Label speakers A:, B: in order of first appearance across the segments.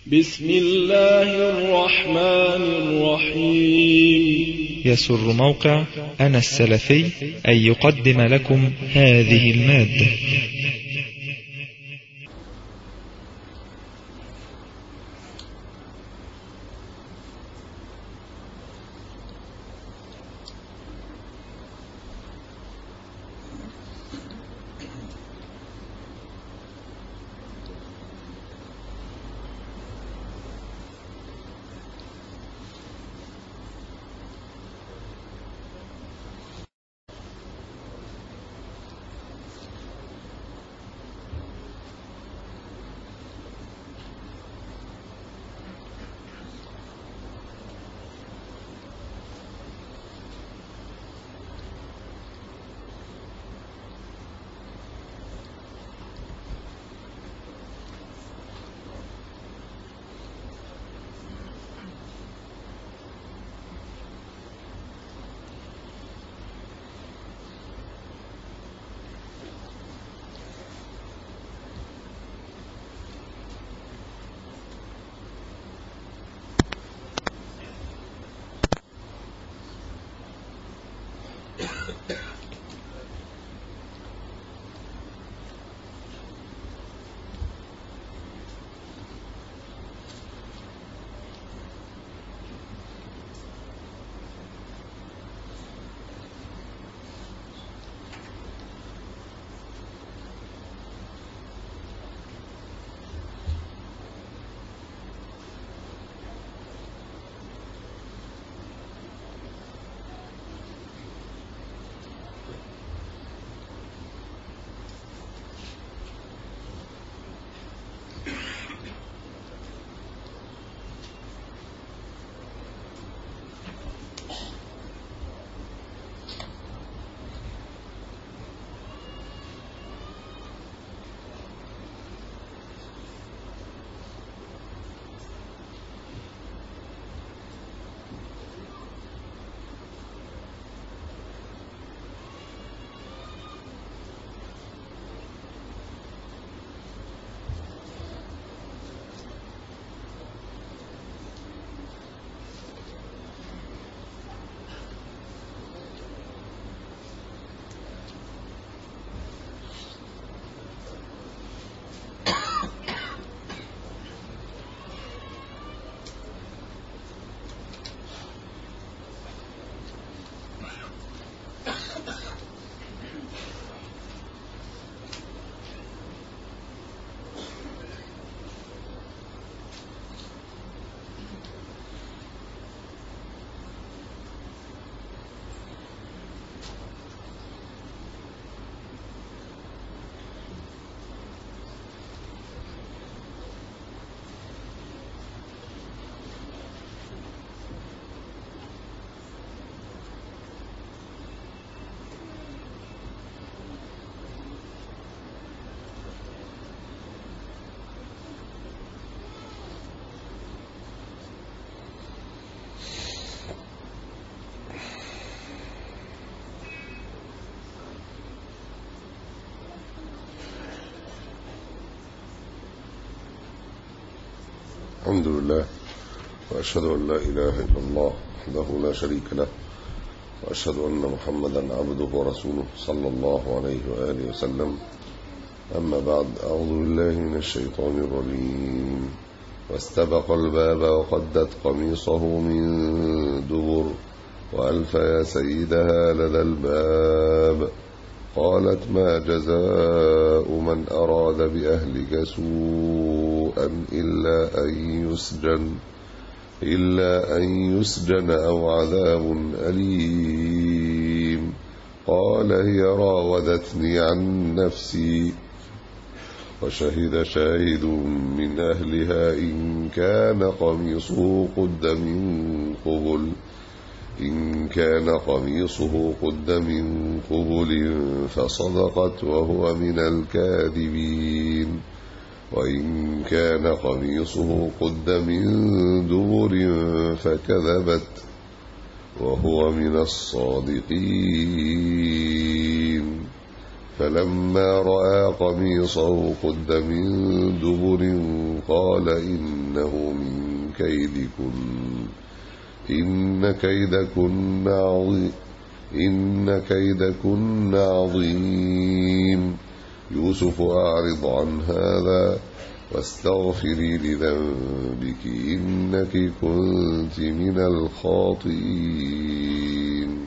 A: بسم الله الرحمن الرحيم
B: يسر موقع أنا السلفي أن يقدم لكم هذه المادة
C: الحمد لله وأشهد أن لا إله إلا الله وحده لا شريك له وأشهد أن محمدا عبده ورسوله صلى الله عليه وآله وسلم أما بعد أعوذ بالله من الشيطان الرجيم واستبق الباب وقدت قميصه من دبر وألف يا سيدها لدى الباب قالت ما جزاء من أراد بأهلك سوءا إلا أن يسجن إلا أن يسجن أو عذاب أليم قال هي راودتني عن نفسي وشهد شاهد من أهلها إن كان قميصه قد من قبل إن كان قميصه قد من قبل فصدقت وهو من الكاذبين وإن كان قميصه قد من دبر فكذبت وهو من الصادقين فلما رأى قميصه قد من دبر قال إنه من كيدكن إن كيدكن عظيم إن كيدكن عظيم يوسف أعرض عن هذا واستغفري لذنبك إنك كنت من الخاطئين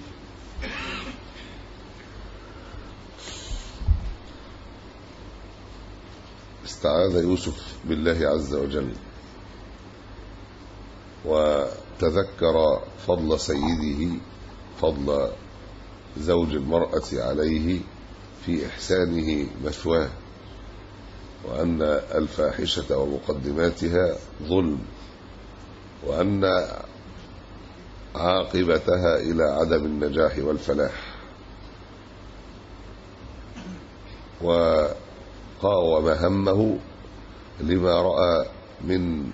C: استعاذ يوسف بالله عز وجل وتذكر فضل سيده فضل زوج المرأة عليه في إحسانه مثواه وأن الفاحشة ومقدماتها ظلم وأن عاقبتها إلى عدم النجاح والفلاح وقاوم همه لما رأى من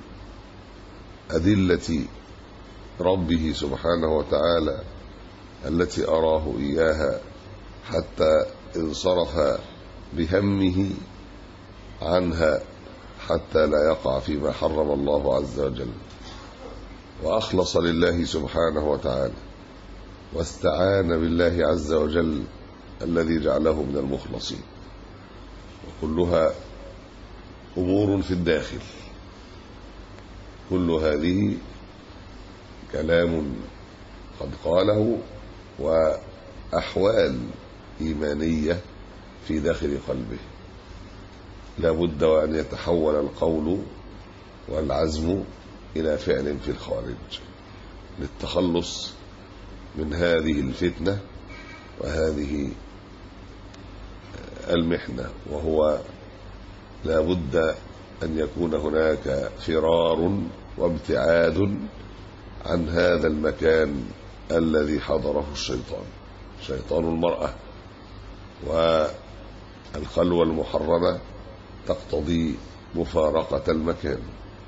C: أدلة ربه سبحانه وتعالى التي أراه إياها حتى انصرف بهمه عنها حتى لا يقع فيما حرم الله عز وجل وأخلص لله سبحانه وتعالى واستعان بالله عز وجل الذي جعله من المخلصين وكلها أمور في الداخل كل هذه كلام قد قاله وأحوال إيمانية في داخل قلبه لا بد وأن يتحول القول والعزم إلى فعل في الخارج للتخلص من هذه الفتنة وهذه المحنة وهو لا بد أن يكون هناك فرار وابتعاد عن هذا المكان الذي حضره الشيطان شيطان المرأة والخلوة المحرمة تقتضي مفارقة المكان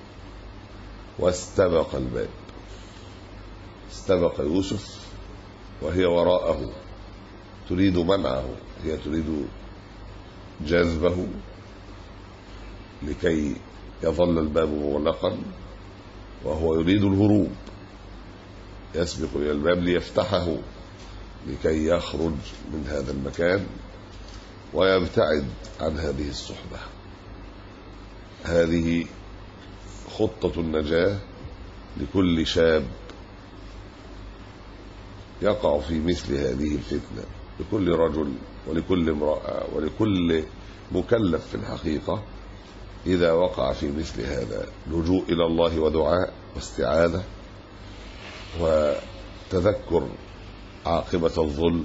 C: واستبق الباب استبق يوسف وهي وراءه تريد منعه هي تريد جذبه لكي يظل الباب مغلقا وهو يريد الهروب يسبق إلى الباب ليفتحه لكي يخرج من هذا المكان ويبتعد عن هذه الصحبة هذه خطة النجاة لكل شاب يقع في مثل هذه الفتنة لكل رجل ولكل امرأة ولكل مكلف في الحقيقة إذا وقع في مثل هذا لجوء إلى الله ودعاء واستعاذة وتذكر عاقبة الظلم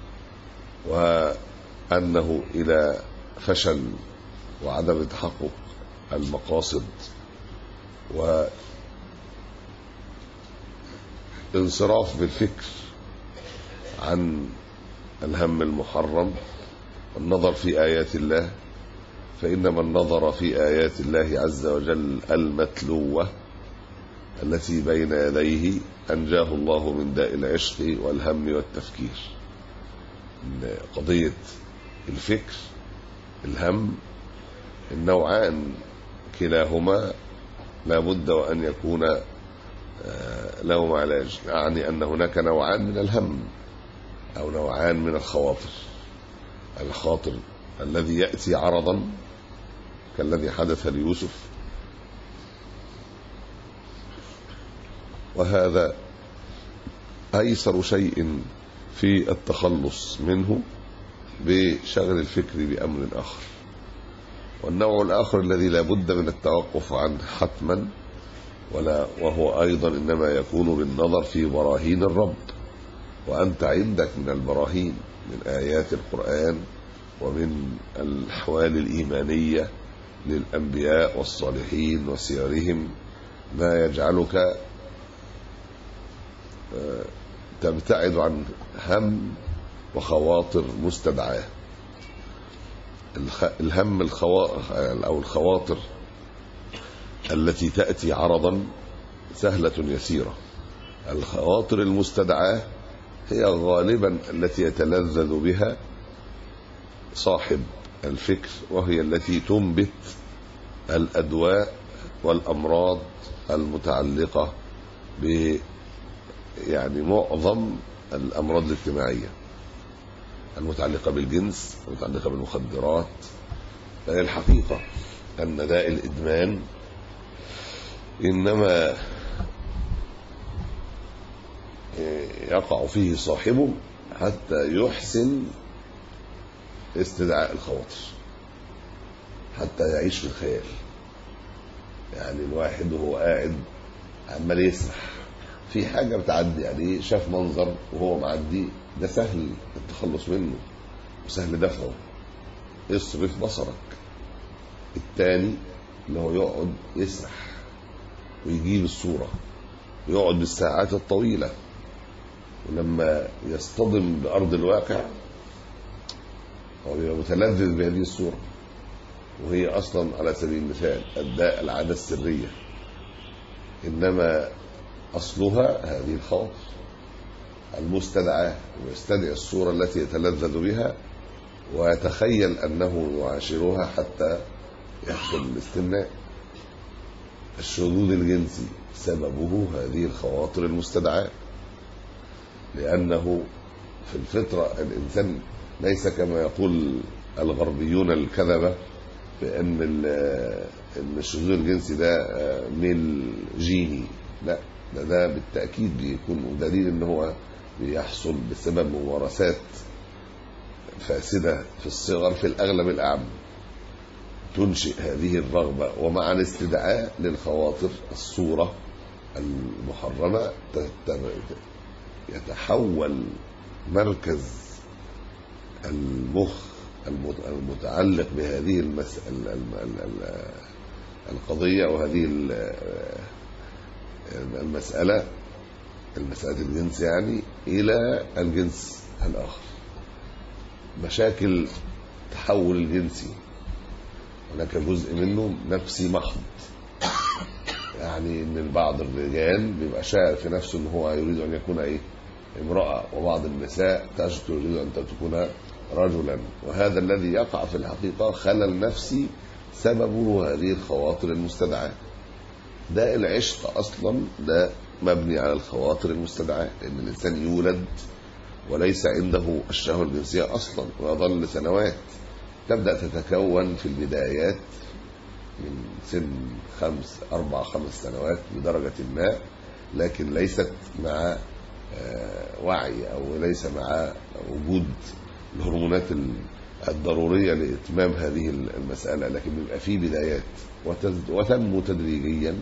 C: وأنه إلى فشل وعدم تحقق المقاصد وانصراف بالفكر عن الهم المحرم والنظر في آيات الله فإنما النظر في آيات الله عز وجل المتلوة التي بين يديه أنجاه الله من داء العشق والهم والتفكير قضية الفكر الهم النوعان كلاهما لا بد وأن يكون لهما علاج يعني أن هناك نوعان من الهم أو نوعان من الخواطر الخاطر الذي يأتي عرضا كالذي حدث ليوسف وهذا أيسر شيء في التخلص منه بشغل الفكر بأمر آخر والنوع الآخر الذي لا بد من التوقف عنه حتما ولا وهو أيضا إنما يكون بالنظر في براهين الرب وأنت عندك من البراهين من آيات القرآن ومن الأحوال الإيمانية للأنبياء والصالحين وسيرهم ما يجعلك تبتعد عن هم وخواطر مستدعاه الهم أو الخواطر التي تأتي عرضا سهلة يسيرة الخواطر المستدعاة هي غالبا التي يتلذذ بها صاحب الفكر وهي التي تنبت الأدواء والأمراض المتعلقة ب يعني معظم الأمراض الاجتماعية المتعلقة بالجنس المتعلقة بالمخدرات فهي الحقيقة أن داء الإدمان إنما يقع فيه صاحبه حتى يحسن استدعاء الخواطر حتى يعيش في الخيال يعني الواحد وهو قاعد عمال يسرح في حاجة بتعدي عليه شاف منظر وهو معدي ده سهل التخلص منه وسهل دفعه اصرف بصرك التاني اللي هو يقعد يسرح ويجيب الصورة ويقعد بالساعات الطويلة ولما يصطدم بأرض الواقع هو بيبقى متلذذ بهذه الصورة وهي أصلا على سبيل المثال الداء العادة السرية إنما أصلها هذه الخواطر المستدعاة ويستدعي الصورة التي يتلذذ بها ويتخيل أنه يعاشرها حتى يحصل الاستمناء الشذوذ الجنسي سببه هذه الخواطر المستدعاة لأنه في الفطرة الإنسان ليس كما يقول الغربيون الكذبة بأن ان الشذوذ الجنسي ده ميل جيني لا ده ده بالتأكيد بيكون دليل ان هو بيحصل بسبب ممارسات فاسدة في الصغر في الأغلب الأعم تنشئ هذه الرغبة ومع الاستدعاء للخواطر الصورة المحرمة يتحول مركز المخ المتعلق بهذه المسألة القضية وهذه المسألة المسألة الجنس يعني إلى الجنس الآخر مشاكل تحول الجنسي هناك جزء منه نفسي محض يعني ان بعض الرجال بيبقى شاعر في نفسه ان هو يريد ان يكون ايه امرأة وبعض النساء تجد تريد ان تكون رجلا وهذا الذي يقع في الحقيقة خلل نفسي سببه هذه الخواطر المستدعاة ده العشق اصلا ده مبني على الخواطر المستدعاة لان الانسان يولد وليس عنده الشهوة الجنسية اصلا ويظل سنوات تبدأ تتكون في البدايات من سن خمس أربع خمس سنوات بدرجة ما لكن ليست مع وعي أو ليس مع وجود الهرمونات الضرورية لإتمام هذه المسألة لكن بيبقى فيه بدايات وتنمو تدريجيا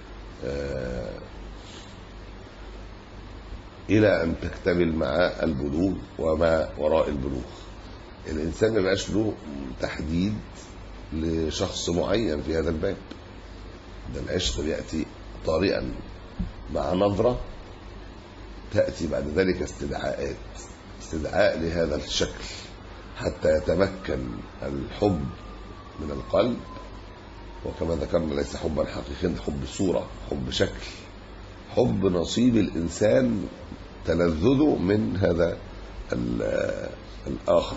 C: إلى أن تكتمل مع البلوغ وما وراء البلوغ الإنسان ما بقاش له تحديد لشخص معين في هذا الباب ده العشق بيأتي طارئا مع نظرة تأتي بعد ذلك استدعاءات استدعاء لهذا الشكل حتى يتمكن الحب من القلب وكما ذكرنا ليس حبا حقيقيا حب صورة حب شكل حب نصيب الإنسان تلذذه من هذا الآخر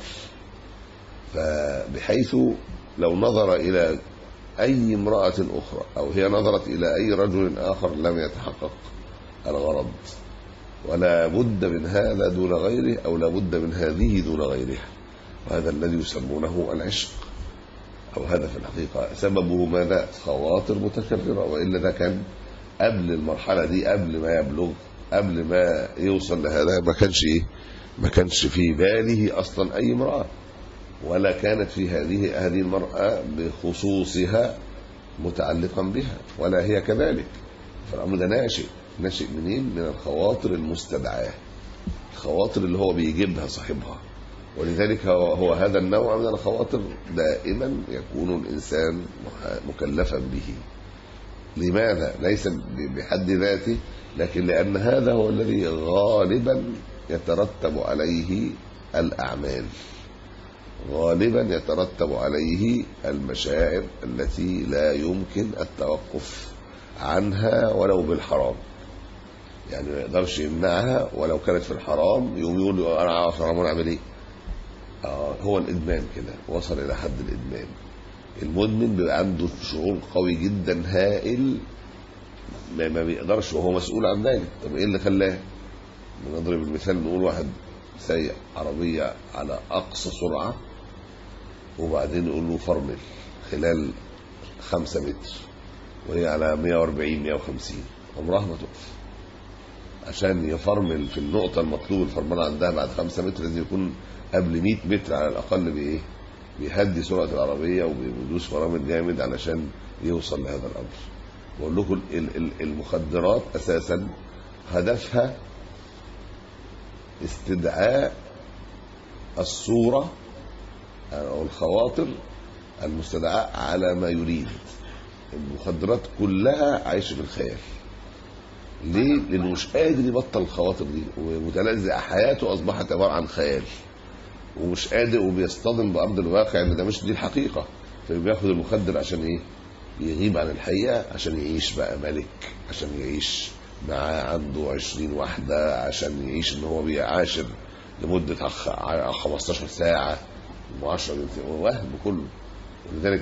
C: فبحيث لو نظر إلى أي امرأة أخرى أو هي نظرت إلى أي رجل آخر لم يتحقق الغرض ولا بد من هذا دون غيره أو لا بد من هذه دون غيرها وهذا الذي يسمونه العشق أو هذا في الحقيقة سببه ماذا خواطر متكررة وإلا ده كان قبل المرحلة دي قبل ما يبلغ قبل ما يوصل لهذا ما كانش إيه ما كانش في باله أصلا أي امرأة ولا كانت في هذه هذه المرأة بخصوصها متعلقا بها ولا هي كذلك فالأمر ده ناشئ ناشئ منين من الخواطر المستدعاة الخواطر اللي هو بيجيبها صاحبها ولذلك هو, هو هذا النوع من الخواطر دائما يكون الإنسان مكلفا به لماذا ليس بحد ذاته لكن لأن هذا هو الذي غالبا يترتب عليه الأعمال غالبا يترتب عليه المشاعر التي لا يمكن التوقف عنها ولو بالحرام يعني ما يقدرش يمنعها ولو كانت في الحرام يقوم يقول انا عارف الحرام اعمل ايه اه هو الادمان كده وصل الى حد الادمان المدمن بيبقى عنده شعور قوي جدا هائل ما, ما بيقدرش وهو مسؤول عن ذلك طب ايه اللي خلاه نضرب المثال نقول واحد سايق عربية على أقصى سرعة وبعدين يقول له فرمل خلال خمسة متر وهي على 140 150 عمرها ما تقف عشان يفرمل في النقطة المطلوب الفرملة عندها بعد خمسة متر لازم يكون قبل 100 متر على الأقل بإيه؟ بيهدي سرعة العربية وبيدوس فرامل جامد علشان يوصل لهذا الأمر. بقول لكم المخدرات أساسا هدفها استدعاء الصورة أو الخواطر المستدعاة على ما يريد المخدرات كلها عايشة في الخيال ليه؟ لأنه مش قادر يبطل الخواطر دي ومتلزق حياته أصبحت عبارة عن خيال ومش قادر وبيصطدم بأرض الواقع إن ده مش دي الحقيقة فبياخد المخدر عشان إيه؟ يغيب عن الحقيقة عشان يعيش بقى ملك عشان يعيش معاه عنده عشرين واحدة عشان يعيش ان هو بيعاشر لمدة 15 ساعة و10 وهم كله ولذلك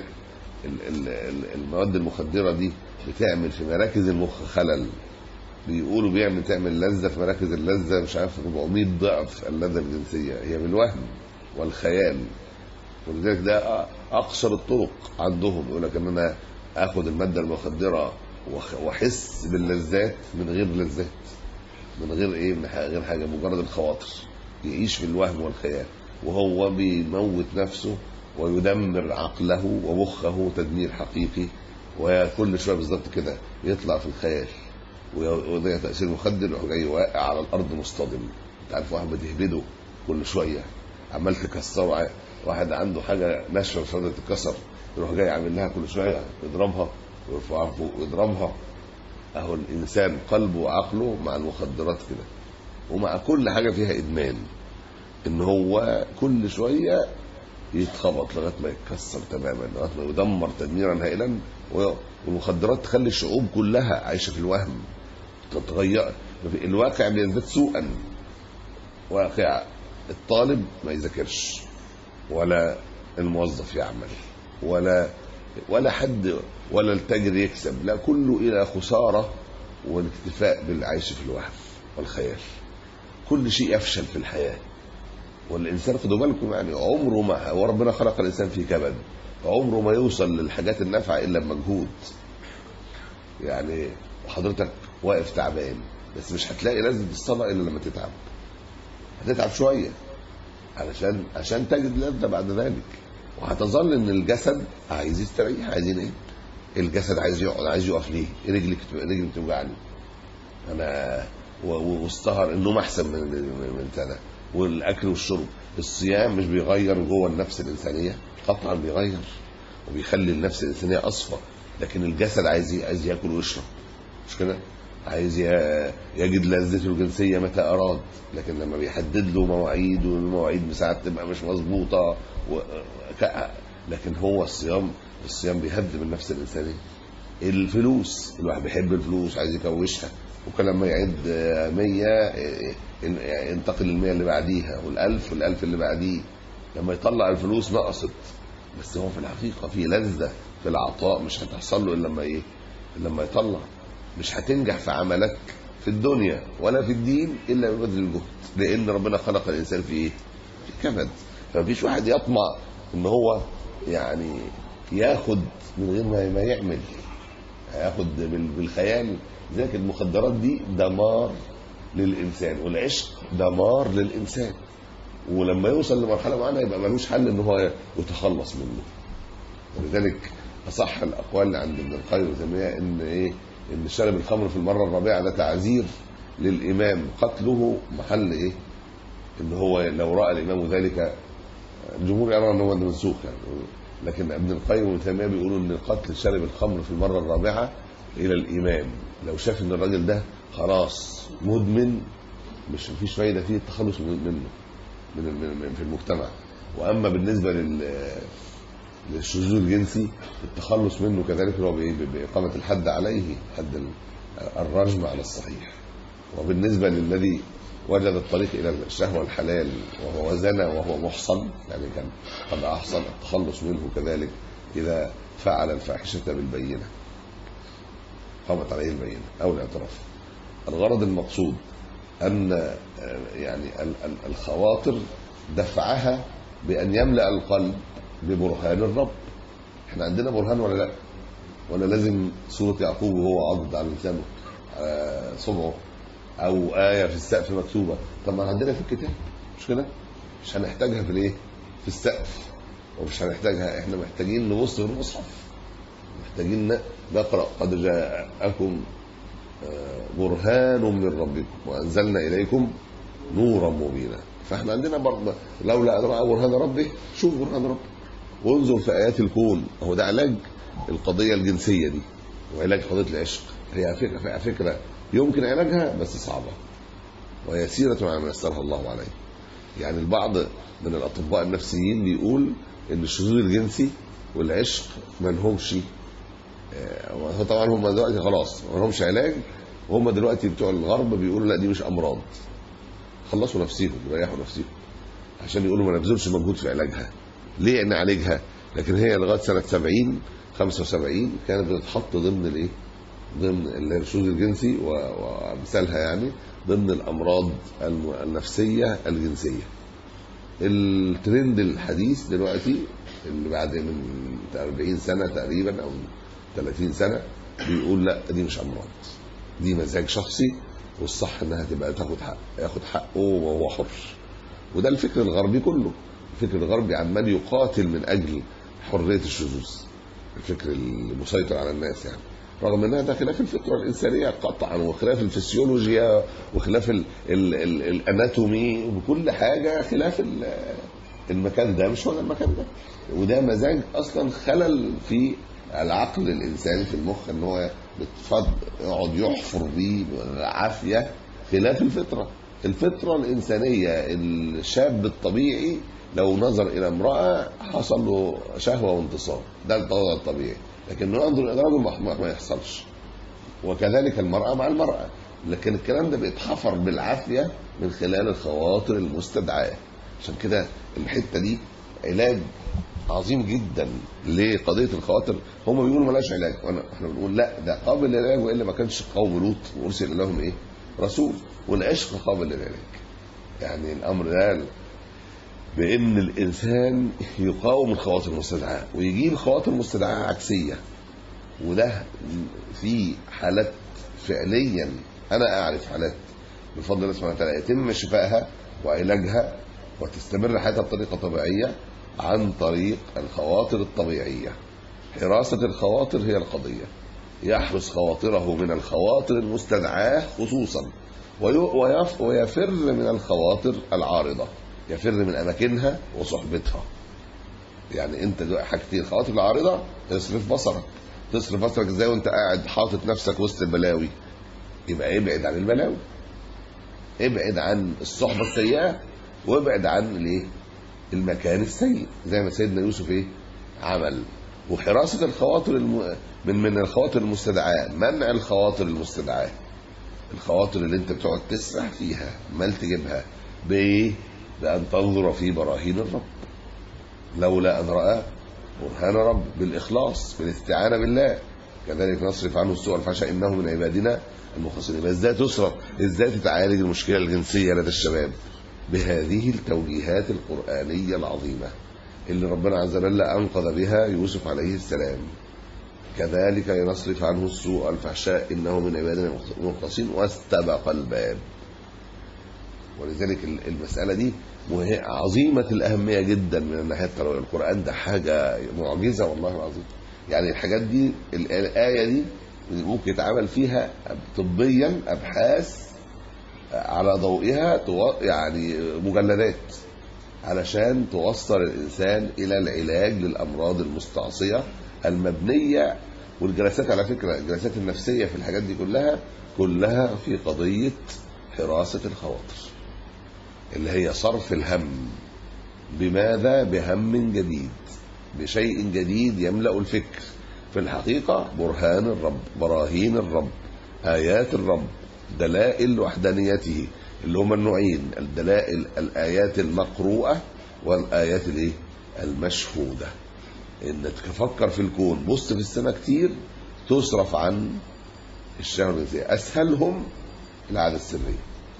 C: المواد المخدرة دي بتعمل في مراكز المخ خلل بيقولوا بيعمل تعمل لذة في مراكز اللذة مش عارف 400 ضعف اللذة الجنسية هي بالوهم والخيال ولذلك ده أقصر الطرق عندهم يقول لك إن أنا آخد المادة المخدرة واحس باللذات من غير لذات من غير ايه من غير حاجه مجرد الخواطر يعيش في الوهم والخيال وهو بيموت نفسه ويدمر عقله ومخه تدمير حقيقي وكل شويه بالظبط كده يطلع في الخيال وده تاثير مخدر يروح جاي واقع على الارض مصطدم انت عارف واحد بتهبده كل شويه عمال تكسره واحد عنده حاجه ناشفه مش قادره تتكسر يروح جاي عامل لها كل شويه يضربها ويرفعها فوق ويضربها اهو الانسان قلبه وعقله مع المخدرات كده ومع كل حاجه فيها ادمان ان هو كل شويه يتخبط لغايه ما يتكسر تماما لغايه ما يدمر تدميرا هائلا والمخدرات تخلي الشعوب كلها عايشه في الوهم تتغير الواقع بيزداد سوءا واقع الطالب ما يذاكرش ولا الموظف يعمل ولا ولا حد ولا التاجر يكسب لا كله الى خساره والاكتفاء بالعيش في الوهم والخيال كل شيء يفشل في الحياه والانسان خدوا بالكم يعني عمره ما وربنا خلق الانسان في كبد عمره ما يوصل للحاجات النافعه الا بمجهود يعني حضرتك واقف تعبان بس مش هتلاقي لذة الصلاة إلا لما تتعب هتتعب شوية علشان عشان تجد لذة بعد ذلك وهتظل ان الجسد عايز يستريح عايز ينام الجسد عايز يقعد عايز يقف ليه رجلي رجلي بتوجعني انا والسهر النوم احسن من من سنه والاكل والشرب الصيام مش بيغير جوه النفس الانسانيه قطعا بيغير وبيخلي النفس الانسانيه اصفى لكن الجسد عايز عايز ياكل ويشرب مش كده عايز يجد لذته الجنسيه متى اراد لكن لما بيحدد له مواعيد والمواعيد ساعات تبقى مش مظبوطه و... لكن هو الصيام الصيام بيهذب النفس الانسانيه الفلوس الواحد بيحب الفلوس عايز يكوشها وكل لما يعد 100 ينتقل لل 100 اللي بعديها وال1000 وال1000 اللي بعديه لما يطلع الفلوس نقصت بس هو في الحقيقه في لذه في العطاء مش هتحصل له الا لما ايه؟ الا لما يطلع مش هتنجح في عملك في الدنيا ولا في الدين الا ببذل الجهد لان ربنا خلق الانسان في ايه؟ في كبد فمفيش واحد يطمع ان هو يعني ياخد من غير ما يعمل هياخد بالخيال لذلك المخدرات دي دمار للانسان والعشق دمار للانسان ولما يوصل لمرحله معينه يبقى ملوش حل ان هو يتخلص منه ولذلك اصح الاقوال عند ابن القيم وتيميه ان ايه ان شرب الخمر في المره الرابعه ده تعذير للامام قتله محل ايه ان هو لو راى الامام ذلك الجمهور يرى ان هو منسوخ يعني لكن ابن القيم وابن تيميه بيقولوا ان قتل شارب الخمر في المره الرابعه الى الامام لو شاف ان الراجل ده خلاص مدمن مش مفيش فايده فيه التخلص منه من, من في المجتمع واما بالنسبه لل للشذوذ الجنسي التخلص منه كذلك هو باقامه الحد عليه حد الرجم على الصحيح وبالنسبة للذي وجد الطريق إلى الشهوة الحلال وهو زنى وهو محصن يعني كان قد أحصن التخلص منه كذلك إذا فعل الفاحشة بالبينة قامت عليه البينة أو الاعتراف الغرض المقصود أن آه، يعني ال- ال- الخواطر دفعها بأن يملأ القلب ببرهان الرب احنا عندنا برهان ولا لا ولا لازم سورة يعقوب وهو عضد على لسانه آه، صبعه او آية في السقف مكتوبة طب ما عندنا في الكتاب مش كده مش هنحتاجها في الايه في السقف ومش هنحتاجها احنا محتاجين نبص في المصحف محتاجين نقرأ قد جاءكم آه، برهان من ربكم وأنزلنا إليكم نورا مبينا فاحنا عندنا برضه لولا أن رأى برهان ربه شوف برهان ربه وانظر في آيات الكون هو ده علاج القضية الجنسية دي وعلاج قضية العشق هي فكرة فكرة يمكن علاجها بس صعبة ويسيرة على ما يسرها الله عليه يعني البعض من الأطباء النفسيين بيقول إن الشذوذ الجنسي والعشق ما لهمش آه، هو طبعا هم دلوقتي خلاص ما لهمش علاج وهم دلوقتي بتوع الغرب بيقولوا لا دي مش أمراض خلصوا نفسيهم ريحوا نفسيهم عشان يقولوا ما نبذلش مجهود في علاجها ليه نعالجها لكن هي لغايه سنه 70 75 كانت بتتحط ضمن الايه ضمن اللي هي الشذوذ الجنسي و- وامثالها يعني ضمن الامراض الم- النفسيه الجنسيه الترند الحديث دلوقتي اللي بعد من 40 سنه تقريبا او 30 سنه بيقول لا دي مش امراض دي مزاج شخصي والصح انها تبقى تاخد حق ياخد حقه وهو حر وده الفكر الغربي كله الفكر الغربي عمال يقاتل من اجل حريه الشذوذ الفكر المسيطر على الناس يعني رغم انها ده خلاف الفطره الانسانيه قطعا وخلاف الفسيولوجيا وخلاف ال ال ال الاناتومي وكل حاجه خلاف ال- المكان ده مش هو ده المكان ده وده مزاج اصلا خلل في العقل الانساني في المخ ان هو بتفض يقعد يحفر بيه بالعافيه خلاف الفطره الفطره الانسانيه الشاب الطبيعي لو نظر الى امراه حصل له شهوه وانتصاب ده الوضع الطبيعي لكن ينظر الى رجل ما- ما ما يحصلش وكذلك المرأة مع المرأة لكن الكلام ده بيتحفر بالعافية من خلال الخواطر المستدعاة عشان كده الحتة دي علاج عظيم جدا لقضية الخواطر هم بيقولوا ملاش علاج وانا احنا بنقول لا ده قابل للعلاج والا ما كانش قوم لوط وارسل لهم ايه رسول والعشق قابل للعلاج يعني الامر ده بان الانسان يقاوم الخواطر المستدعاه ويجيب خواطر مستدعاه عكسيه وده في حالات فعليا انا اعرف حالات بفضل الله سبحانه وتعالى يتم شفائها وعلاجها وتستمر حياتها بطريقه طبيعيه عن طريق الخواطر الطبيعيه حراسه الخواطر هي القضيه يحرس خواطره من الخواطر المستدعاه خصوصا وي- ويف- ويفر من الخواطر العارضه يفر من اماكنها وصحبتها يعني انت دلوقتي حاجتين الخواطر العارضه تصرف بصرك تصرف بصرك ازاي وانت قاعد حاطط نفسك وسط البلاوي يبقى ابعد عن البلاوي ابعد عن الصحبه السيئه وابعد عن الايه المكان السيء زي ما سيدنا يوسف ايه عمل وحراسه الخواطر الم... من من الخواطر المستدعاه منع الخواطر المستدعاه الخواطر اللي انت بتقعد تسرح فيها مال تجيبها بايه بان تنظر في براهين الرب لولا ان راى برهان رب بالاخلاص بالاستعانه بالله كذلك نصرف عنه السوء والفحشاء انه من عبادنا المخلصين يبقى ازاي تصرف ازاي تتعالج المشكله الجنسيه لدى الشباب بهذه التوجيهات القرانيه العظيمه اللي ربنا عز وجل انقذ بها يوسف عليه السلام كذلك لنصرف عنه السوء والفحشاء انه من عبادنا المخلصين واستبق الباب ولذلك المسألة دي مه- عظيمة الأهمية جدا من الناحية التربوية القرآن ده حاجة معجزة والله العظيم يعني الحاجات دي ال- الآية دي ممكن يتعمل فيها طبيا أبحاث على ضوئها تو- يعني مجلدات علشان توصل الإنسان إلى العلاج للأمراض المستعصية المبنية والجلسات على فكرة الجلسات النفسية في الحاجات دي كلها كلها في قضية حراسة الخواطر اللي هي صرف الهم بماذا بهم جديد بشيء جديد يملأ الفكر في الحقيقة برهان الرب براهين الرب آيات الرب دلائل وحدانيته اللي هما النوعين الدلائل الآيات المقروءة والآيات الايه المشهودة انك تفكر في الكون بص في السماء كتير تصرف عن الشهوة الجنسية أسهلهم العادة السرية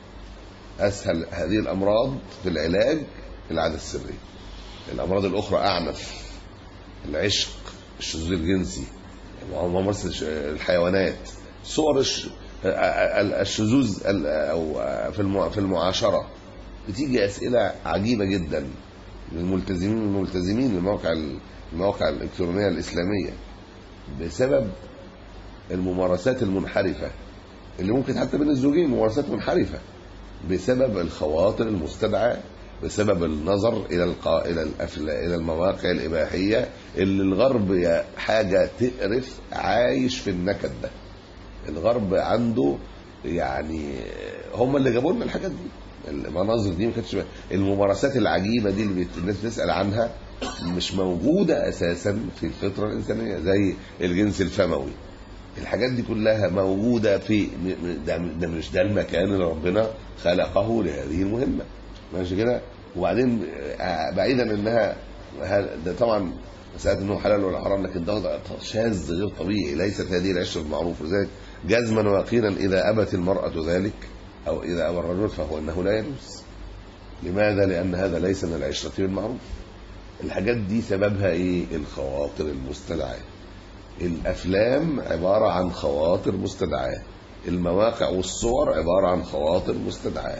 C: أسهل هذه الأمراض في العلاج العادة السرية الأمراض الأخرى أعنف العشق الشذوذ الجنسي ممارسة الحيوانات صور الش- الشذوذ ال- أو في المع- في المعاشرة بتيجي أسئلة عجيبة جدا للملتزمين الملتزمين لمواقع المواقع الإلكترونية الإسلامية بسبب الممارسات المنحرفة اللي ممكن حتى بين الزوجين ممارسات منحرفة بسبب الخواطر المستدعاة بسبب النظر الى القا... الى الأفلا... الى المواقع الاباحيه اللي الغرب يا حاجه تقرف عايش في النكد ده الغرب عنده يعني هم اللي جابوا لنا الحاجات دي المناظر دي ما كانتش الممارسات العجيبه دي اللي بت- الناس بتسال عنها مش موجوده اساسا في الفطره الانسانيه زي الجنس الفموي الحاجات دي كلها موجوده في م- م- ده, ده مش ده المكان اللي ربنا خلقه لهذه المهمه ماشي كده وبعدين آه، بعيدا انها ه- ده طبعا مساله انه حلال ولا حرام لكن ده شاذ غير طبيعي ليست هذه العشره المعروفه لذلك جزما ويقينا اذا ابت المراه ذلك او اذا ابى الرجل فهو انه لا يجوز لماذا؟ لان هذا ليس من العشره بالمعروف الحاجات دي سببها ايه؟ الخواطر المستدعاه الافلام عباره عن خواطر مستدعاه المواقع والصور عباره عن خواطر مستدعاه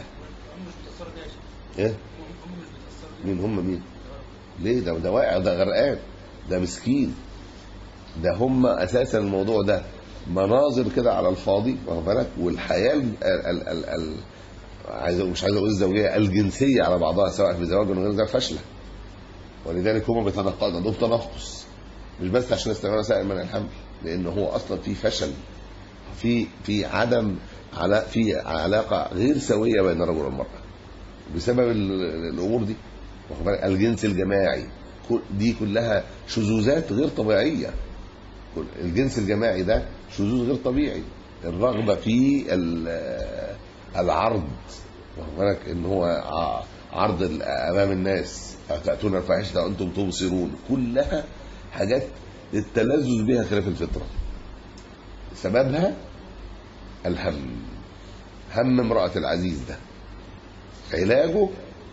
C: ايه مين هم مين ليه ده ده واقع ده غرقان ده مسكين ده هم اساسا الموضوع ده مناظر كده على الفاضي واخد بالك والحياه ال ال ال ال عايز مش عايز اقول الزوجيه الجنسيه على بعضها سواء في زواج من غير زواج فاشله ولذلك هم بيتناقضوا عندهم تناقص مش بس عشان استعمال وسائل منع الحمل لان هو اصلا في فشل في في عدم على في علاقه غير سويه بين الرجل والمراه بسبب ال- الامور دي واخد بالك؟ الجنس الجماعي كل- دي كلها شذوذات غير طبيعيه كل- الجنس الجماعي ده شذوذ غير طبيعي الرغبه في ال- العرض واخد بالك ان هو ع- عرض ال- امام الناس تاتون الفاحشه وانتم تبصرون كلها حاجات التلذذ بها خلاف الفطره سببها الهم هم امراه العزيز ده علاجه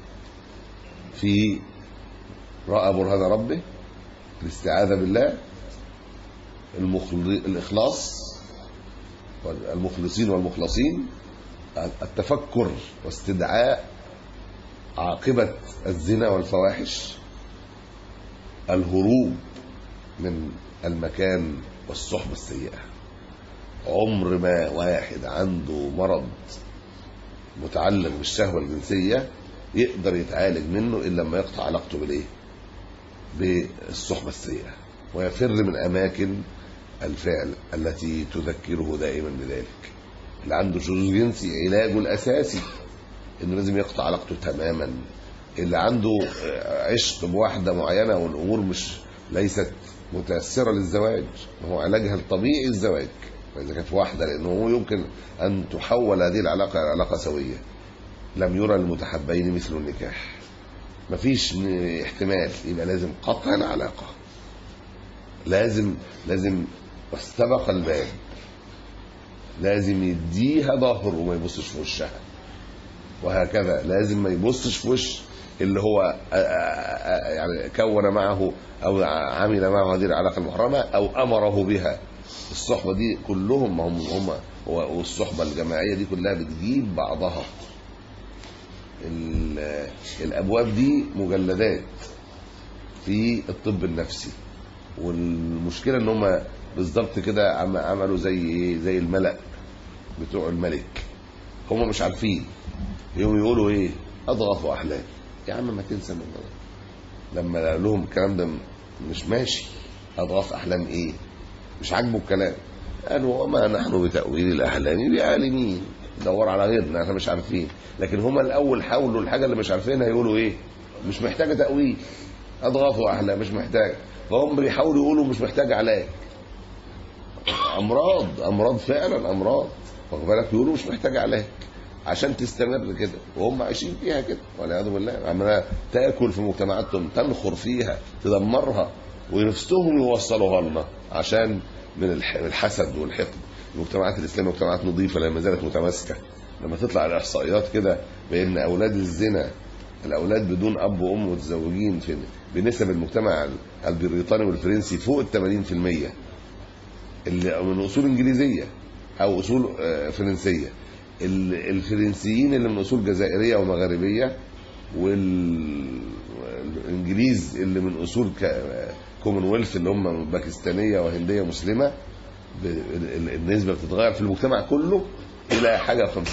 C: في راى برهان ربه الاستعاذه بالله المخل... الاخلاص المخلصين والمخلصين التفكر واستدعاء عاقبه الزنا والفواحش الهروب من المكان والصحبه السيئه عمر ما واحد عنده مرض متعلق بالشهوه الجنسيه يقدر يتعالج منه الا لما يقطع علاقته بالايه؟ بالصحبه السيئه ويفر من اماكن الفعل التي تذكره دائما بذلك. اللي عنده شذوذ جنسي علاجه الاساسي انه لازم يقطع علاقته تماما. اللي عنده عشق بواحده معينه والامور مش ليست متاثره للزواج هو علاجها الطبيعي الزواج واذا كانت واحده لانه هو يمكن ان تحول هذه العلاقه الى علاقه سويه. لم يرى المتحبين مثل النكاح مفيش ن- احتمال يبقى لازم قطع العلاقة لازم لازم واستبق الباب لازم يديها ظهره وما يبصش في وشها وهكذا لازم ما يبصش في وش اللي هو آ- آ- آ- يعني كون معه او عمل معه هذه العلاقه المحرمه او امره بها الصحبه دي كلهم هم هم والصحبه الجماعيه دي كلها بتجيب بعضها ال- الابواب دي مجلدات في الطب النفسي والمشكله ان هم بالظبط كده عم- عملوا زي ايه زي الملأ بتوع الملك هم مش عارفين يقوموا يقولوا ايه اضغط احلام يا عم ما تنسى من ده لما قال لهم الكلام ده مش ماشي اضغاث احلام ايه مش عاجبه الكلام قالوا وما نحن بتاويل الاحلام بعالمين دور على غيرنا احنا مش عارفين لكن هما الاول حاولوا الحاجه اللي مش عارفينها يقولوا ايه مش محتاجه تاويل اضغاث احلام مش محتاج فهم بيحاولوا يقولوا مش محتاج علاج امراض امراض فعلا امراض واخد بالك يقولوا مش محتاج علاج عشان تستمر كده وهم عايشين فيها كده والعياذ بالله عماله تاكل في مجتمعاتهم تنخر فيها تدمرها ونفسهم يوصلوها لنا عشان من الح- من الحسد والحقد المجتمعات الاسلاميه مجتمعات نظيفه لا ما زالت متماسكه لما تطلع الاحصائيات كده بان اولاد الزنا الاولاد بدون اب وام متزوجين في بنسب المجتمع البريطاني والفرنسي فوق ال 80% اللي من اصول انجليزيه او اصول آه، فرنسيه ال- الفرنسيين اللي من اصول جزائريه ومغاربيه والانجليز اللي من اصول كومنولث اللي هم باكستانيه وهنديه مسلمه ب- ال- النسبه بتتغير في المجتمع كله الى حاجه 50%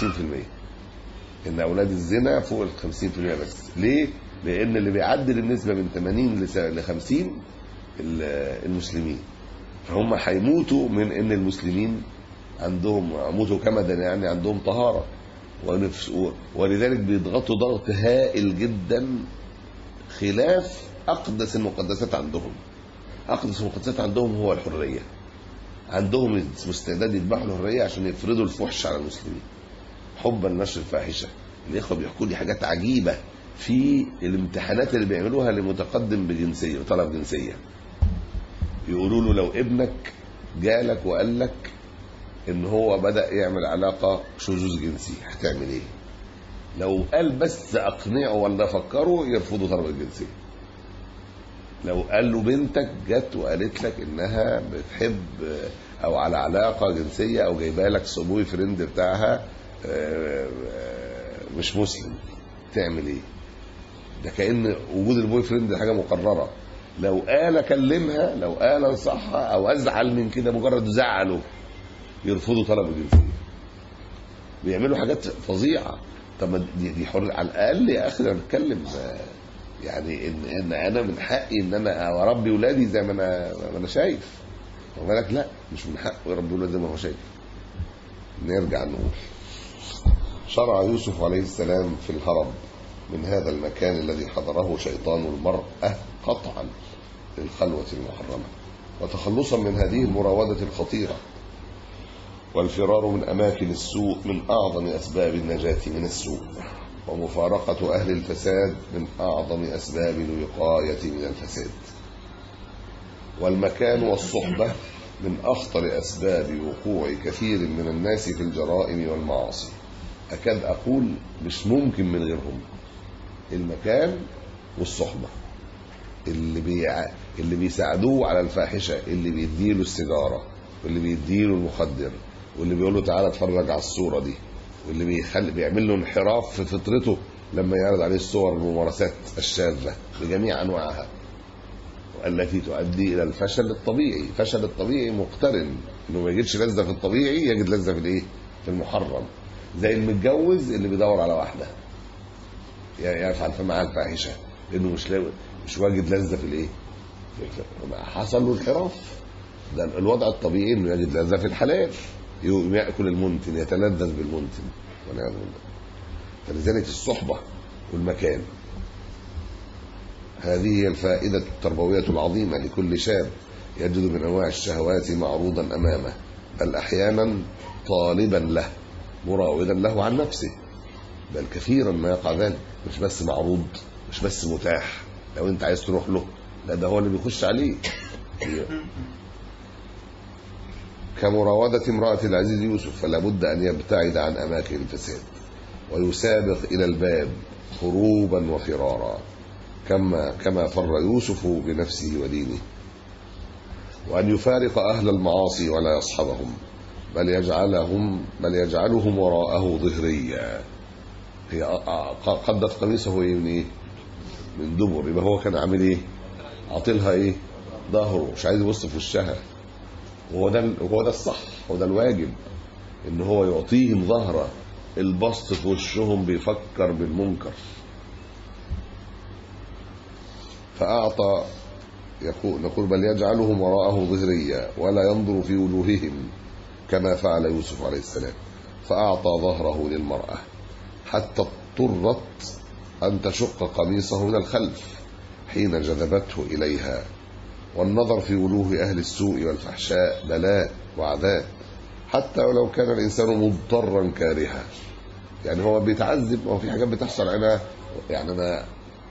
C: ان اولاد الزنا فوق ال 50% بس ليه؟ لان اللي بيعدل النسبه من 80 ل 50 ال- المسلمين فهم هيموتوا من ان المسلمين عندهم موتوا كمدا يعني عندهم طهاره ونفس ولذلك بيضغطوا ضغط هائل جدا خلاف اقدس المقدسات عندهم اقدس المقدسات عندهم هو الحريه عندهم استعداد يذبحوا الحريه عشان يفرضوا الفحش على المسلمين حبا لنشر الفاحشه الاخوه بيحكوا لي حاجات عجيبه في الامتحانات اللي بيعملوها لمتقدم بجنسيه طلب جنسيه يقولوا له لو ابنك جالك وقال لك ان هو بدا يعمل علاقه شذوذ جنسي هتعمل ايه لو قال بس اقنعه ولا افكره يرفضوا طلب الجنسيه لو قال له بنتك جت وقالت لك انها بتحب او على علاقه جنسيه او جايبه لك بوي فريند بتاعها آه، آه، مش مسلم تعمل ايه ده كان وجود البوي فريند ده حاجه مقرره لو قال اكلمها لو قال انصحها او ازعل من كده مجرد زعله يرفضوا طلب الجنسيه بيعملوا حاجات فظيعه طب ما دي, دي حر على الاقل يا اخي انا بتكلم آه، يعني ان ان انا من حقي ان انا اربي ولادي زي ما انا ما انا شايف واخد بالك لا مش من حقه يربي ولادي زي ما هو شايف نرجع نقول شرع يوسف عليه السلام في الهرب من هذا المكان الذي حضره شيطان المرأة قطعا للخلوة المحرمة وتخلصا من هذه المراودة الخطيرة والفرار من أماكن السوء من أعظم أسباب النجاة من السوء ومفارقة أهل الفساد من أعظم أسباب الوقاية من الفساد والمكان والصحبة من أخطر أسباب وقوع كثير من الناس في الجرائم والمعاصي أكاد أقول مش ممكن من غيرهم المكان والصحبة اللي بيع... اللي بيساعدوه على الفاحشة اللي بيديله السيجارة واللي بيديله المخدر واللي بيقول له تعالى اتفرج على الصورة دي واللي بيخلي بيعمل له انحراف في فطرته لما يعرض عليه الصور الممارسات الشاذة بجميع أنواعها التي تؤدي إلى الفشل الطبيعي فشل الطبيعي مقترن إنه ما يجدش لذة في الطبيعي يجد لذة في الإيه؟ في المحرم زي المتجوز اللي بيدور على واحدة يفعل في معاها الفاحشة لأنه مش لاقي مش واجد لذة في الإيه؟ في- حصل له انحراف ده الوضع الطبيعي انه يجد لذة في الحلال يقوم ياكل المنتن يتلذذ بالمنتن والعياذ بالله فلذلك الصحبه والمكان هذه هي الفائدة التربوية العظيمة لكل شاب يجد من أنواع الشهوات معروضا أمامه بل أحيانا طالبا له مراودا له عن نفسه بل كثيرا ما يقع ذلك مش بس معروض مش بس متاح لو انت عايز تروح له لا ده هو اللي بيخش عليه كمراودة امرأة العزيز يوسف فلا بد أن يبتعد عن أماكن الفساد ويسابق إلى الباب هروبا وفرارا كما كما فر يوسف بنفسه ودينه وأن يفارق أهل المعاصي ولا يصحبهم بل يجعلهم بل يجعلهم وراءه ظهريا هي قدت قميصه ايه من ايه؟ من دبر يبقى هو كان عامل ايه؟ عاطلها ايه؟ ظهره مش عايز يبص في وشها وهو ده وهو ده الصح هو ده الواجب ان هو يعطيهم ظهره البسط في وشهم بيفكر بالمنكر فأعطى يقول نقول بل يجعلهم وراءه ظهريا ولا ينظر في وجوههم كما فعل يوسف عليه السلام فأعطى ظهره للمرأة حتى اضطرت أن تشق قميصه من الخلف حين جذبته إليها والنظر في وجوه أهل السوء والفحشاء بلاء وعذاب حتى ولو كان الانسان مضطرا كارها يعني هو بيتعذب ما هو في حاجات بتحصل عليها يعني انا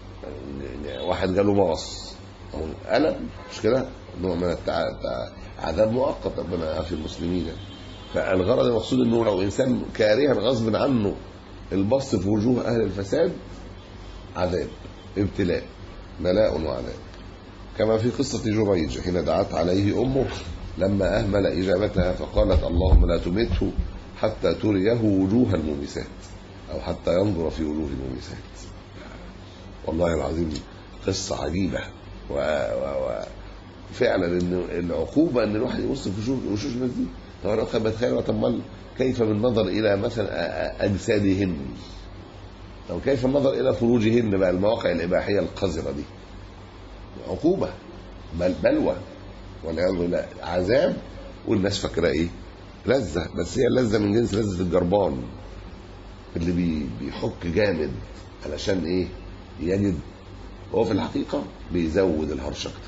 C: واحد جاله مغص او الم مش كده نوع من التع... التع- عذاب مؤقت ربنا يعافي المسلمين فالغرض المقصود انه لو انسان كارها غصب عنه البص في وجوه اهل الفساد عذاب ابتلاء بلاء وعذاب كما في قصة جريج حين دعت عليه أمه لما أهمل إجابتها فقالت اللهم لا تمته حتى تريه وجوه المومسات أو حتى ينظر في وجوه المومسات والله العظيم قصة عجيبة و... و... و... فعلا ان العقوبة ان الواحد يبص في وشوش وشوش الناس دي طب انا كنت بتخيل طب امال كيف بالنظر الى مثلا أ- أ- اجسادهن طب كيف النظر الى فروجهن بقى المواقع الاباحيه القذره دي عقوبه بل بلوى والعياذ بالله عذاب والناس فاكره ايه لذه بس هي اللذه من جنس لذه الجربان اللي بي بيحك جامد علشان ايه يجد هو في الحقيقه بيزود الهرش اكتر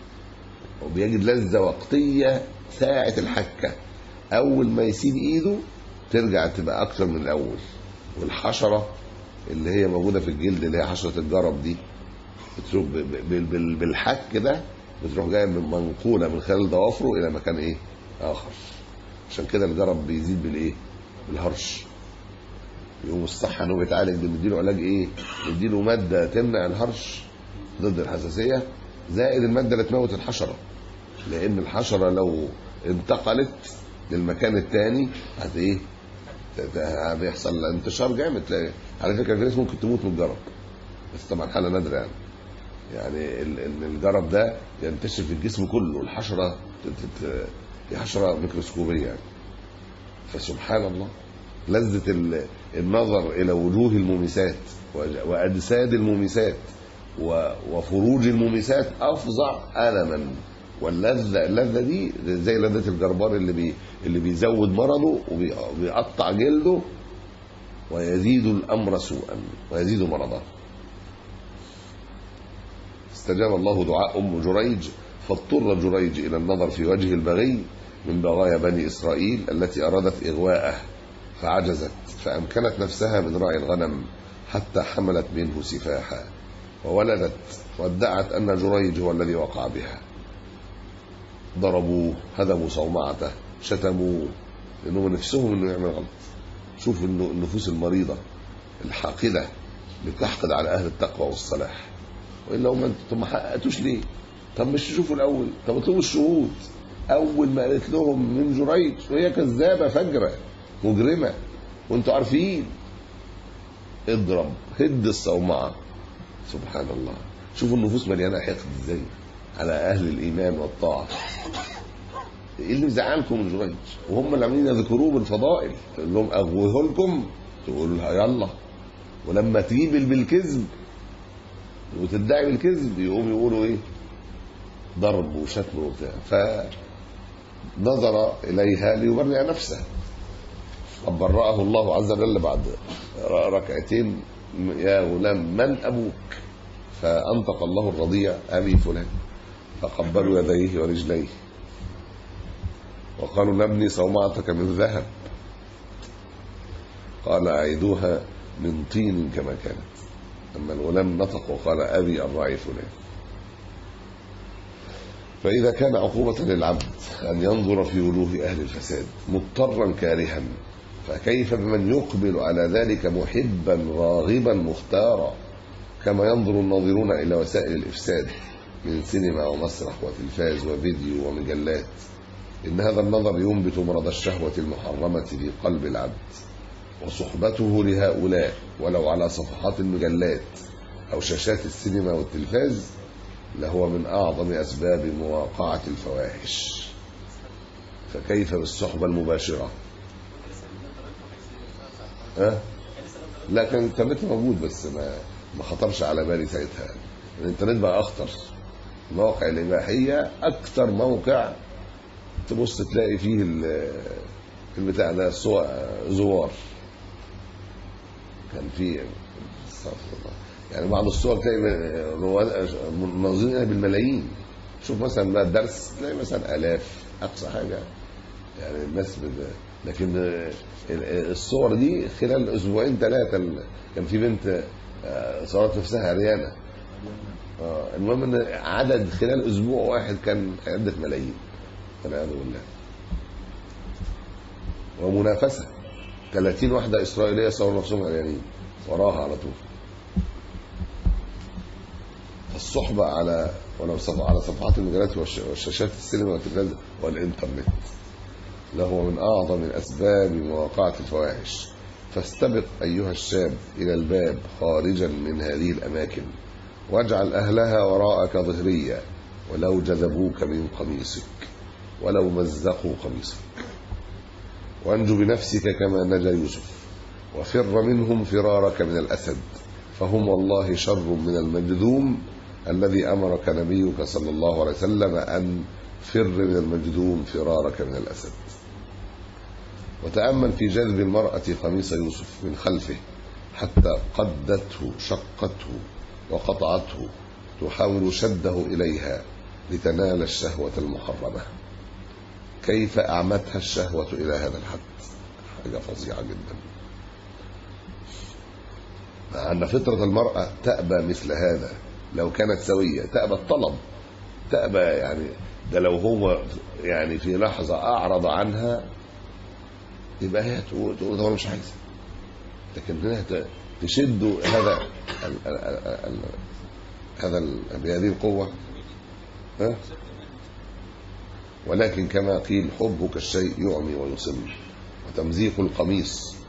C: وبيجد لذه وقتيه ساعه الحكه اول ما يسيب ايده ترجع تبقى اكتر من الاول والحشره اللي هي موجوده في الجلد اللي هي حشره الجرب دي بتروح ب- ب- بال- بالحك ده بتروح جايه من منقوله من خلال ضوافره الى مكان ايه اخر عشان كده الجرب بيزيد بالايه بالهرش يقوم الصح انه بيتعالج بنديله علاج ايه نديله ماده تمنع الهرش ضد الحساسيه زائد الماده اللي تموت الحشره لان الحشره لو انتقلت للمكان الثاني هت ايه ت- ت- بيحصل انتشار جامد تلاقي على فكره في ناس ممكن تموت من الجرب بس طبعا حاله نادره يعني يعني ال- ال- الجرب ده ينتشر في الجسم كله الحشره ت- ت- ت- دي حشره ميكروسكوبيه يعني فسبحان الله لذة ال- النظر إلى وجوه المومسات وج- وأجساد المومسات و- وفروج المومسات أفظع ألما واللذة اللذة دي زي لذة الجربان اللي بي اللي بيزود مرضه وبي- وبيقطع جلده ويزيد الأمر سوءا ويزيد مرضه استجاب الله دعاء أم جريج فاضطر جريج إلى النظر في وجه البغي من بغايا بني إسرائيل التي أرادت إغواءه فعجزت فأمكنت نفسها من راعي الغنم حتى حملت منه سفاحا وولدت وادعت أن جريج هو الذي وقع بها ضربوه هدموا صومعته شتموه لأنهم نفسهم أنه يعمل غلط شوف إنه النفوس المريضة الحاقدة اللي بتحقد على أهل التقوى والصلاح وإلا هم انتم ما حققتوش ليه طب مش تشوفوا الأول طب اطلبوا الشهود أول ما قالت لهم من جريج وهي كذابة فجرة مجرمة وانتوا عارفين اضرب هد الصومعة سبحان الله شوفوا النفوس مليانة حقد ازاي على أهل الإيمان والطاعة ايه اللي مزعلكم من جريج وهم اللي عاملين يذكروه بالفضائل تقول لهم اغوه لكم تقولوا لها يلا ولما تجيب بالكذب وتدعي بالكذب يقوم يقولوا ايه ضرب وشتم وبتاع فنظر اليها ليبرئ نفسه برأه الله عز وجل بعد ركعتين يا غلام من أبوك فأنطق الله الرضيع أبي فلان فقبلوا يديه ورجليه وقالوا نبني صومعتك من ذهب قال أعيدوها من طين كما كانت أما الغلام نطق وقال أبي الراعي فلان فإذا كان عقوبة للعبد أن ينظر في وجوه أهل الفساد مضطرا كارها فكيف بمن يقبل على ذلك محبا راغبا مختارا كما ينظر الناظرون إلى وسائل الإفساد من سينما ومسرح وتلفاز وفيديو ومجلات إن هذا النظر ينبت مرض الشهوة المحرمة في قلب العبد وصحبته لهؤلاء ولو على صفحات المجلات أو شاشات السينما والتلفاز لهو من أعظم أسباب مواقعة الفواحش فكيف بالصحبة المباشرة ها؟ لا كان الانترنت موجود بس ما ما خطرش على بالي ساعتها الانترنت بقى اخطر المواقع الاباحيه اكتر موقع تبص تلاقي فيه ال- البتاع ده صور زوار كان في استغفر الله يعني بعض الصور تلاقي رواد- منظمينها بالملايين شوف مثلا بقى الدرس تلاقي مثلا الاف اقصى حاجه يعني الناس بت... لكن ال- ال- الصور دي خلال اسبوعين ثلاثه ال- كان في بنت آه، صورت نفسها عريانه آه، المهم ان عدد خلال اسبوع واحد كان عده ملايين والعياذ بالله ومنافسه 30 واحده اسرائيليه صوروا نفسهم عريانين وراها على طول الصحبه على ولو صف- على صفحات المجلات والش- والشاشات السينما والتلفاز والانترنت لهو من اعظم الاسباب مواقعه الفواحش فاستبق ايها الشاب الى الباب خارجا من هذه الاماكن واجعل اهلها وراءك ظهريا ولو جذبوك من قميصك ولو مزقوا قميصك وانجو بنفسك كما نجا يوسف وفر منهم فرارك من الاسد فهم والله شر من المجذوم الذي امرك نبيك صلى الله عليه وسلم ان فر من المجذوم فرارك من الاسد وتامل في جذب المراه قميص يوسف من خلفه حتى قدته شقته وقطعته تحاول شده اليها لتنال الشهوه المحرمه كيف اعمتها الشهوه الى هذا الحد حاجه فظيعه جدا مع أن فطرة المرأة تأبى مثل هذا لو كانت سوية تأبى الطلب تأبى يعني ده لو هو يعني في لحظة أعرض عنها يبقى هي تقول تقول ده أنا مش عايزة لكن هنا ت- تشد هذا ال ال ال ال هذا ال بهذه القوة ها؟ ولكن كما قيل حبك الشيء يعمي ويصم وتمزيق القميص